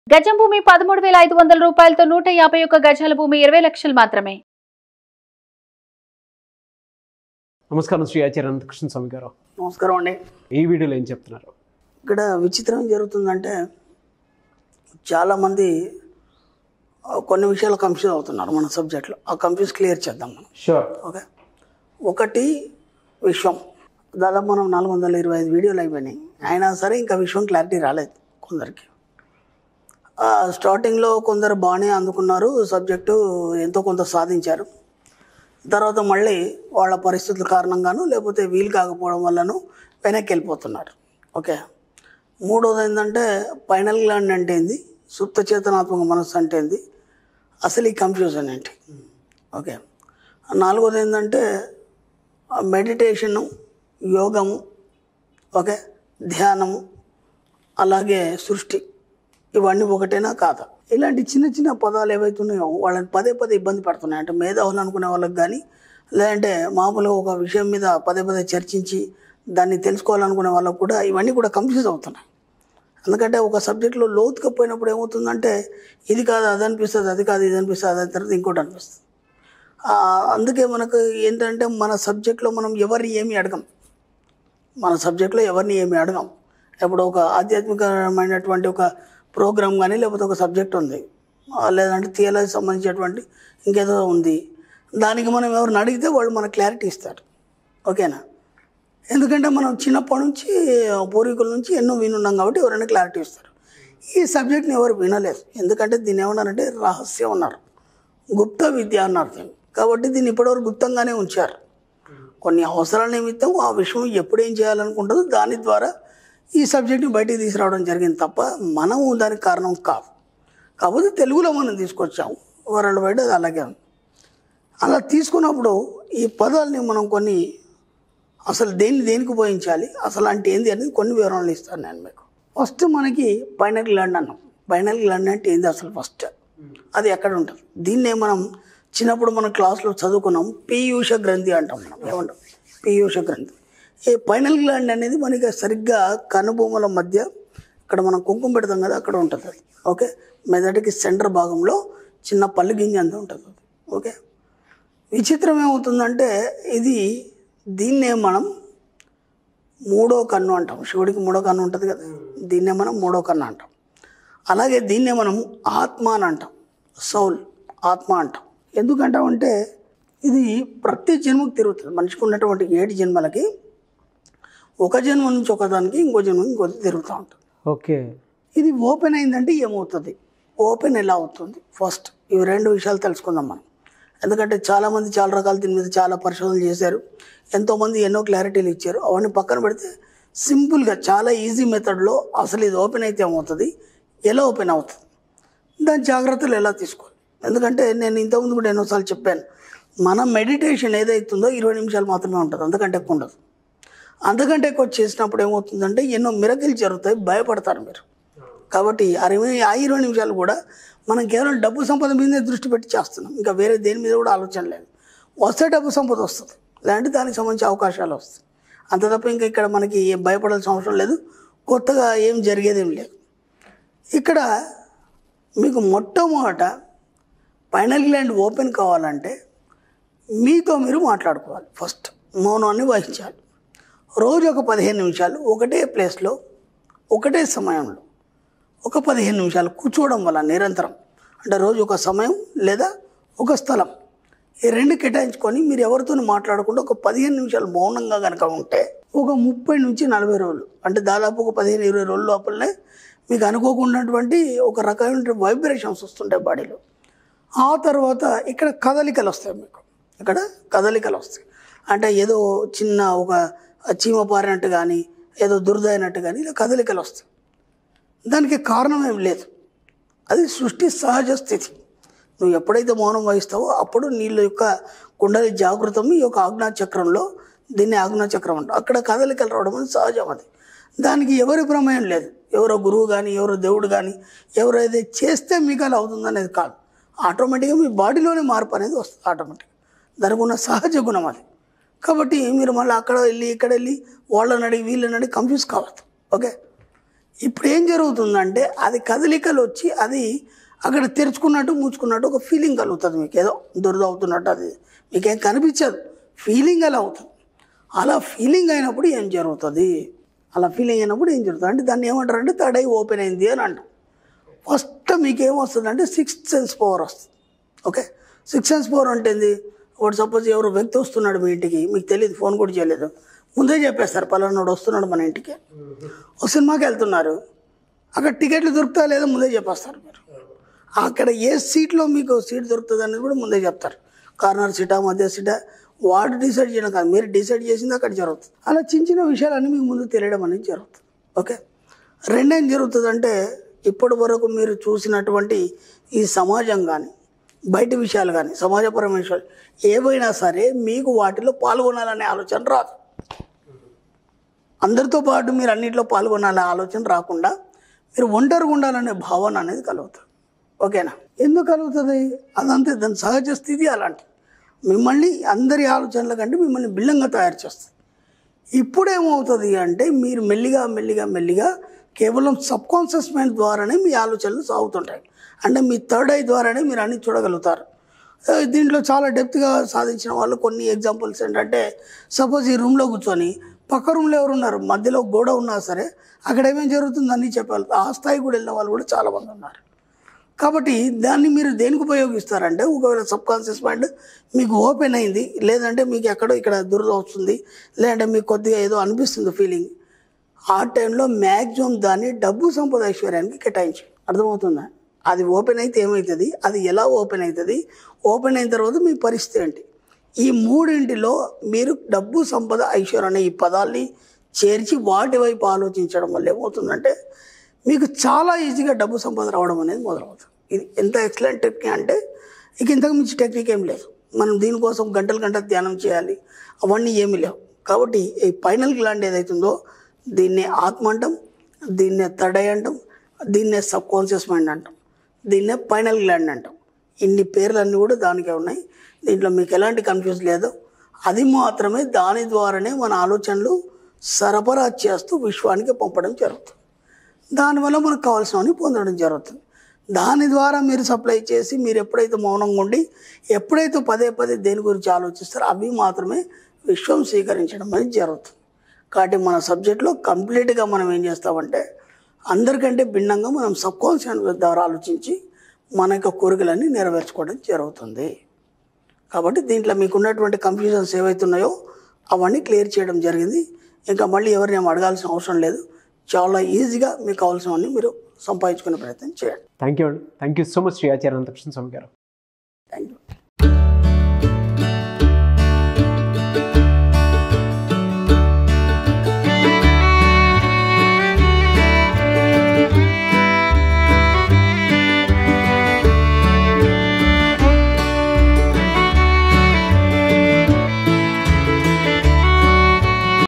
గజం భూమి పదమూడు వేల ఐదు వందల రూపాయలతో నూట యాభై ఒక్క గజాల భూమి ఇరవై లక్షలు మాత్రమే నమస్కారం శ్రీ ఆచార్య అనంతకృష్ణ స్వామి గారు నమస్కారం అండి ఈ వీడియోలో ఏం చెప్తున్నారు ఇక్కడ విచిత్రం ఏం జరుగుతుందంటే చాలామంది ఆ, కొన్ని విషయాలు కన్ఫ్యూజ్ అవుతున్నారు మన సబ్జెక్ట్లో ఆ కన్ఫ్యూజ్ క్లియర్ చేద్దాం మనం షూర్ ఓకే ఒకటి విశ్వం దాదాపు మనం నాలుగు వందల ఇరవై ఐదు వీడియోలు అయిపోయినాయి అయినా సరే ఇంకా విశ్వం క్లారిటీ రాలేదు కొందరికి ఆ, స్టార్టింగ్లో కొందరు బాగానే అందుకున్నారు సబ్జెక్టు ఎంతో కొంత సాధించారు తర్వాత మళ్ళీ వాళ్ళ పరిస్థితుల కారణంగాను లేకపోతే వీలు కాకపోవడం వల్లను వెనక్కి వెళ్ళిపోతున్నారు ఓకే మూడోది ఏంటంటే పైనల్ గ్లాండ్ అంటే ఏంది సుప్త చేతనాత్మక మనస్సు అంటే ఏంది అసలు ఈ కన్ఫ్యూజన్ ఏంటి ఓకే నాలుగోది ఏంటంటే మెడిటేషను యోగము ఓకే ధ్యానము అలాగే సృష్టి ఇవన్నీ ఒకటేనా కాదా ఇలాంటి చిన్న చిన్న పదాలు ఏవైతే ఉన్నాయో వాళ్ళని పదే పదే ఇబ్బంది పడుతున్నాయి అంటే మేధావులు అనుకునే వాళ్ళకి కానీ లేదంటే మామూలుగా ఒక విషయం మీద పదే పదే చర్చించి దాన్ని తెలుసుకోవాలనుకునే వాళ్ళకు కూడా ఇవన్నీ కూడా కన్ఫ్యూజ్ అవుతున్నాయి ఎందుకంటే ఒక సబ్జెక్ట్లో లోతుగా పోయినప్పుడు ఏమవుతుందంటే ఇది కాదు అది అనిపిస్తుంది అది కాదు ఇది అనిపిస్తుంది అది తర్వాత ఇంకోటి అనిపిస్తుంది ఆ, అందుకే మనకు ఏంటంటే మన సబ్జెక్ట్లో మనం ఎవరిని ఏమి అడగం మన సబ్జెక్ట్లో ఎవరిని ఏమి అడగం ఇప్పుడు ఒక ఆధ్యాత్మికమైనటువంటి ఒక ప్రోగ్రామ్ కానీ లేకపోతే ఒక సబ్జెక్ట్ ఉంది ఆ, లేదంటే థియలాజీ సంబంధించినటువంటి ఇంకేదో ఉంది దానికి మనం ఎవరిని అడిగితే వాళ్ళు మనకు క్లారిటీ ఇస్తారు ఓకేనా ఎందుకంటే మనం చిన్నప్పటి నుంచి పూర్వీకుల నుంచి ఎన్నో వినున్నాం కాబట్టి ఎవరైనా క్లారిటీ ఇస్తారు ఈ సబ్జెక్ట్ని ఎవరు వినలేదు ఎందుకంటే దీన్ని ఏమన్నారంటే రహస్యం అన్నారు గుప్త విద్య అన్నారు దీన్ని కాబట్టి దీన్ని ఇప్పటివరకు గుప్తంగానే ఉంచారు కొన్ని అవసరాల నిమిత్తం ఆ విషయం ఎప్పుడు ఏం చేయాలనుకుంటుందో దాని ద్వారా ఈ సబ్జెక్ట్ని బయటికి తీసుకురావడం జరిగింది తప్ప మనము దానికి కారణం కాదు కాకపోతే తెలుగులో మనం తీసుకొచ్చాము వరల్డ్ వైడ్ అది అలాగే ఉంది అలా తీసుకున్నప్పుడు ఈ పదాలని మనం కొన్ని అసలు దేన్ని దేనికి ఉపయోగించాలి అసలు అంటే ఏంది అనేది కొన్ని వివరణలు ఇస్తాను నేను మీకు ఫస్ట్ మనకి పైనల్ గ్లాండ్ అన్నాం పైనల్ గ్లాండ్ అంటే ఏంది అసలు ఫస్ట్ అది ఎక్కడ ఉంటుంది దీన్నే మనం చిన్నప్పుడు మన క్లాస్లో చదువుకున్నాం పీయూష గ్రంథి అంటాం మనం ఏమంటాం పీయూష గ్రంథి ఈ పైనల్ గ్లాండ్ అనేది మనకి సరిగ్గా కనుబొమ్మల మధ్య ఇక్కడ మనం కుంకుమ పెడతాం కదా అక్కడ ఉంటుంది అది ఓకే మెదడుకి సెంటర్ భాగంలో చిన్న పళ్ళు గింజ అంత ఉంటుంది అది ఓకే విచిత్రం ఏమవుతుందంటే ఇది దీన్నే మనం మూడో కన్ను అంటాం శివుడికి మూడో కన్ను ఉంటుంది కదా దీన్నే మనం మూడో కన్ను అంటాం అలాగే దీన్నే మనం ఆత్మ అని అంటాం సౌల్ ఆత్మ అంటాం ఎందుకంటామంటే ఇది ప్రతి జన్మకు తిరుగుతుంది మనిషికి ఉన్నటువంటి ఏడు జన్మలకి ఒక జన్మ నుంచి ఒకదానికి ఇంకో జన్మ ఇంకోటి తిరుగుతూ ఉంటుంది ఓకే ఇది ఓపెన్ అయిందంటే ఏమవుతుంది ఓపెన్ ఎలా అవుతుంది ఫస్ట్ ఇవి రెండు విషయాలు తెలుసుకుందాం మనం ఎందుకంటే చాలామంది చాలా రకాల దీని మీద చాలా పరిశోధనలు చేశారు ఎంతోమంది ఎన్నో క్లారిటీలు ఇచ్చారు అవన్నీ పక్కన పెడితే సింపుల్గా చాలా ఈజీ మెథడ్లో అసలు ఇది ఓపెన్ అయితే ఏమవుతుంది ఎలా ఓపెన్ అవుతుంది దాని జాగ్రత్తలు ఎలా తీసుకోవాలి ఎందుకంటే నేను ఇంతకుముందు కూడా ఎన్నోసార్లు చెప్పాను మన మెడిటేషన్ ఏదైతుందో ఇరవై నిమిషాలు మాత్రమే ఉంటుంది అంతకంటే ఎక్కువ ఉండదు అంతకంటే ఎక్కువ చేసినప్పుడు ఏమవుతుందంటే ఎన్నో మిరకిలు జరుగుతాయి భయపడతారు మీరు కాబట్టి అరవై ఆ ఇరవై నిమిషాలు కూడా మనం కేవలం డబ్బు సంపద మీదే దృష్టి పెట్టి చేస్తున్నాం ఇంకా వేరే దేని మీద కూడా ఆలోచన లేదు వస్తే డబ్బు సంపద వస్తుంది లేదంటే దానికి సంబంధించి అవకాశాలు వస్తాయి అంత తప్ప ఇంకా ఇక్కడ మనకి ఏం భయపడాల్సిన అవసరం లేదు కొత్తగా ఏం జరిగేది ఏం లేదు ఇక్కడ మీకు మొట్టమొదట పైనల్ గ్లాండ్ ఓపెన్ కావాలంటే మీతో మీరు మాట్లాడుకోవాలి ఫస్ట్ మౌనాన్ని వహించాలి రోజు ఒక పదిహేను నిమిషాలు ఒకటే ప్లేస్లో ఒకటే సమయంలో ఒక పదిహేను నిమిషాలు కూర్చోవడం వల్ల నిరంతరం అంటే రోజు ఒక సమయం లేదా ఒక స్థలం ఈ రెండు కేటాయించుకొని మీరు ఎవరితో మాట్లాడకుండా ఒక పదిహేను నిమిషాలు మౌనంగా కనుక ఉంటే ఒక ముప్పై నుంచి నలభై రోజులు అంటే దాదాపు ఒక పదిహేను ఇరవై రోజుల లోపలనే మీకు అనుకోకున్నటువంటి ఒక రకమైన వైబ్రేషన్స్ వస్తుంటాయి బాడీలో ఆ తర్వాత ఇక్కడ కదలికలు వస్తాయి మీకు ఇక్కడ కదలికలు వస్తాయి అంటే ఏదో చిన్న ఒక చీమ పారినట్టు కానీ ఏదో దురద అయినట్టు కానీ ఇలా కదలికలు వస్తాయి దానికి కారణం ఏం లేదు అది సృష్టి సహజ స్థితి నువ్వు ఎప్పుడైతే మౌనం వహిస్తావో అప్పుడు నీళ్ళ యొక్క కుండలి జాగృతం ఈ యొక్క ఆజ్ఞా చక్రంలో దీన్ని ఆజ్ఞా చక్రం అంటాం అక్కడ కదలికలు రావడం అనేది సహజం అది దానికి ఎవరి ప్రమేయం లేదు ఎవరో గురువు కానీ ఎవరో దేవుడు కానీ ఎవరైతే చేస్తే మీకు అలా అవుతుంది అనేది కాదు ఆటోమేటిక్గా మీ బాడీలోనే మార్పు అనేది వస్తుంది ఆటోమేటిక్గా దానికి ఉన్న సహజ గుణం అది కాబట్టి మీరు మళ్ళీ అక్కడ వెళ్ళి ఇక్కడ వెళ్ళి వాళ్ళని అడిగి వీళ్ళని అడిగి కన్ఫ్యూజ్ కావద్దు ఓకే ఇప్పుడు ఏం జరుగుతుందంటే అది కదలికలు వచ్చి అది అక్కడ తెరుచుకున్నట్టు మూచుకున్నట్టు ఒక ఫీలింగ్ కలుగుతుంది మీకు ఏదో దురద అవుతున్నట్టు అది మీకేం కనిపించదు ఫీలింగ్ అలా అవుతుంది అలా ఫీలింగ్ అయినప్పుడు ఏం జరుగుతుంది అలా ఫీలింగ్ అయినప్పుడు ఏం జరుగుతుంది అంటే దాన్ని ఏమంటారు అంటే థర్డ్ ఐ ఓపెన్ అయింది అని అంటాం ఫస్ట్ మీకు ఏమొస్తుంది అంటే సిక్స్త్ సెన్స్ పవర్ వస్తుంది ఓకే సిక్స్త్ సెన్స్ పవర్ అంటే ఏంది ఒకటి సపోజ్ ఎవరు వ్యక్తి వస్తున్నాడు మీ ఇంటికి మీకు తెలియదు ఫోన్ కూడా చేయలేదు ముందే చెప్పేస్తారు పలానాడు వస్తున్నాడు మన ఇంటికి ఒక సినిమాకి వెళ్తున్నారు అక్కడ టికెట్లు దొరుకుతా లేదో ముందే చెప్పేస్తారు మీరు అక్కడ ఏ సీట్లో మీకు సీట్ దొరుకుతుంది అనేది కూడా ముందే చెప్తారు కార్నర్ సీటా మధ్య సీటా వాడు డిసైడ్ చేయడం కాదు మీరు డిసైడ్ చేసింది అక్కడ జరుగుతుంది అలా చిన్న చిన్న విషయాలన్నీ మీకు ముందు తెలియడం అనేది జరుగుతుంది ఓకే రెండేం జరుగుతుందంటే ఇప్పటి వరకు మీరు చూసినటువంటి ఈ సమాజం కానీ బయట విషయాలు కానీ సమాజపరమైన విషయాలు ఏవైనా సరే మీకు వాటిలో పాల్గొనాలనే ఆలోచన రాదు అందరితో పాటు మీరు అన్నింటిలో పాల్గొనాలనే ఆలోచన రాకుండా మీరు ఒంటరిగా ఉండాలనే భావన అనేది కలుగుతుంది ఓకేనా ఎందుకు కలుగుతుంది అదంతే దాని సహజ స్థితి అలాంటి మిమ్మల్ని అందరి ఆలోచనల కంటే మిమ్మల్ని భిన్నంగా తయారు చేస్తుంది ఇప్పుడు ఏమవుతుంది అంటే మీరు మెల్లిగా మెల్లిగా మెల్లిగా కేవలం సబ్ కాన్షియస్ మైండ్ ద్వారానే మీ ఆలోచనలు సాగుతుంటాయి అంటే మీ థర్డ్ ఐ ద్వారానే మీరు అన్ని చూడగలుగుతారు ఆ, దీంట్లో చాలా డెప్త్గా సాధించిన వాళ్ళు కొన్ని ఎగ్జాంపుల్స్ ఏంటంటే సపోజ్ ఈ రూమ్లో కూర్చొని పక్క రూమ్లో ఎవరు ఉన్నారు మధ్యలో గోడ ఉన్నా సరే అక్కడ ఏమేం జరుగుతుంది అన్నీ చెప్పాలి ఆ స్థాయి కూడా వెళ్ళిన వాళ్ళు కూడా చాలా మంది ఉన్నారు కాబట్టి దాన్ని మీరు దేనికి ఉపయోగిస్తారంటే ఒకవేళ సబ్ కాన్షియస్ మైండ్ మీకు ఓపెన్ అయింది లేదంటే మీకు ఎక్కడో ఇక్కడ దురద వస్తుంది లేదంటే మీకు కొద్దిగా ఏదో అనిపిస్తుంది ఫీలింగ్ ఆ టైంలో మ్యాక్సిమం దాన్ని డబ్బు సంపద ఐశ్వర్యానికి కేటాయించి అర్థమవుతుందా అది ఓపెన్ అయితే ఏమవుతుంది అది ఎలా ఓపెన్ అవుతుంది ఓపెన్ అయిన తర్వాత మీ పరిస్థితి ఏంటి ఈ మూడింటిలో మీరు డబ్బు సంపద ఐశ్వర్యం అనే ఈ పదాల్ని చేర్చి వాటి వైపు ఆలోచించడం వల్ల ఏమవుతుందంటే మీకు చాలా ఈజీగా డబ్బు సంపద రావడం అనేది మొదలవుతుంది ఇది ఎంత ఎక్సలెంట్ టెక్నిక్ అంటే ఇక ఇంతకు మించి టెక్నిక్ ఏం లేదు మనం దీనికోసం గంటలు గంటలు ధ్యానం చేయాలి అవన్నీ ఏమీ లేవు కాబట్టి ఈ పైనల్ గ్లాండ్ ఏదైతుందో దీన్నే ఆత్మ అంటాం దీన్నే తడై అంటాం దీన్నే సబ్ కాన్షియస్ మైండ్ అంటాం దీన్నే పైనల్ గ్లాండ్ అంటాం ఇన్ని పేర్లన్నీ కూడా దానికే ఉన్నాయి దీంట్లో మీకు ఎలాంటి కన్ఫ్యూజ్ లేదు అది మాత్రమే దాని ద్వారానే మన ఆలోచనలు సరఫరా చేస్తూ విశ్వానికి పంపడం జరుగుతుంది దానివల్ల మనకు కావాల్సినవన్నీ పొందడం జరుగుతుంది దాని ద్వారా మీరు సప్లై చేసి మీరు ఎప్పుడైతే మౌనంగా ఉండి ఎప్పుడైతే పదే పదే దేని గురించి ఆలోచిస్తారో అవి మాత్రమే విశ్వం స్వీకరించడం అనేది జరుగుతుంది కాబట్టి మన సబ్జెక్ట్లో కంప్లీట్గా మనం ఏం చేస్తామంటే అందరికంటే భిన్నంగా మనం సబ్కాన్షియస్ ద్వారా ఆలోచించి మన యొక్క కోరికలన్నీ నెరవేర్చుకోవడం జరుగుతుంది కాబట్టి దీంట్లో మీకు ఉన్నటువంటి కన్ఫ్యూజన్స్ ఏవైతున్నాయో అవన్నీ క్లియర్ చేయడం జరిగింది ఇంకా మళ్ళీ ఎవరిని ఏం అడగాల్సిన అవసరం లేదు చాలా ఈజీగా మీకు కావాల్సినవన్నీ మీరు సంపాదించుకునే ప్రయత్నం చేయండి థ్యాంక్ యూ అండి thank you so much Shri Acharya Anantakrishna Swami గారు